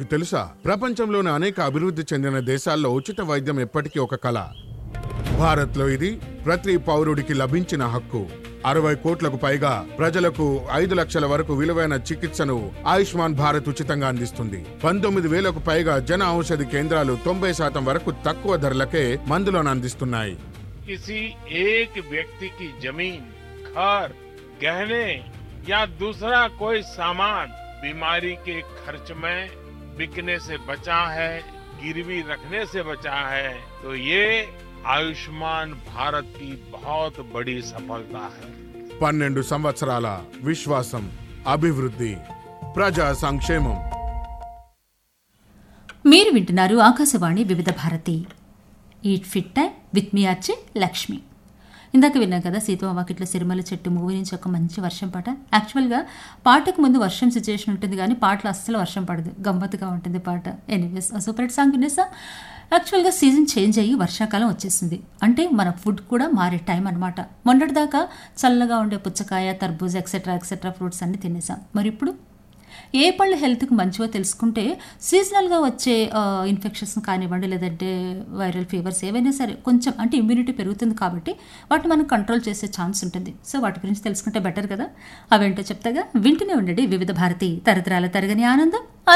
మీకు తెలుసా ప్రపంచంలోని అనేక అభివృద్ధి చెందిన దేశాల్లో ఉచిత వైద్యం ఎప్పటికీ ఒక కళ భారత్లో ఇది ప్రతి పౌరుడికి లభించిన హక్కు అరవై కోట్లకు పైగా ప్రజలకు ఐదు లక్షల వరకు విలువైన చికిత్సను ఆయుష్మాన్ భారత్ ఉచితంగా అందిస్తుంది పంతొమ్మిది వేలకు పైగా జన ఔషధి కేంద్రాలు తొంభై శాతం వరకు తక్కువ ధరలకే మందులను అందిస్తున్నాయి किसी एक व्यक्ति की जमीन घर गहने या दूसरा कोई सामान बीमारी के खर्च में बिकने से बचा है गिरवी रखने से बचा है तो ये आयुष्मान भारत की बहुत बड़ी सफलता है పన్నెండు సంవత్సరాల విశ్వాసం అభివృద్ధి ప్రజా సంక్షేమం మీరు వింటున్నారు Akashvani Vividh Bharati eat fit time with మీ అర్చి లక్ష్మి ఇందాక విన్నాం కదా సీతమ్మ వాకిట్లో సిరిమల చెట్టు మూవీ నుంచి ఒక మంచి వర్షం పాట యాక్చువల్గా పాటకు ముందు వర్షం సిచ్యువేషన్ ఉంటుంది కానీ పాటలో అస్సలు వర్షం పడదు గమ్మత్తుగా ఉంటుంది పాట ఎనీవేస్ సూపర్ హిట్ సాంగ్ వినేసా యాక్చువల్గా సీజన్ చేంజ్ అయ్యి వర్షాకాలం వచ్చేసింది అంటే మన ఫుడ్ కూడా మారే టైం అనమాట మొన్నటిదాకా చల్లగా ఉండే పుచ్చకాయ తర్బూజ్ ఎక్సెట్రా ఎక్సెట్రా ఫ్రూట్స్ అన్ని తినేసాం మరి ఇప్పుడు ఏ పళ్ళు హెల్త్కి మంచివో తెలుసుకుంటే సీజనల్గా వచ్చే ఇన్ఫెక్షన్స్ కానివ్వండి లేదంటే వైరల్ ఫీవర్స్ ఏవైనా సరే కొంచెం అంటే ఇమ్యూనిటీ పెరుగుతుంది కాబట్టి వాటిని మనం కంట్రోల్ చేసే ఛాన్స్ ఉంటుంది సో వాటి గురించి తెలుసుకుంటే బెటర్ కదా అవేంటో చెప్తాగా వింటూనే ఉండండి వివిధ భారతి తరతరాల తరగని ఆనందం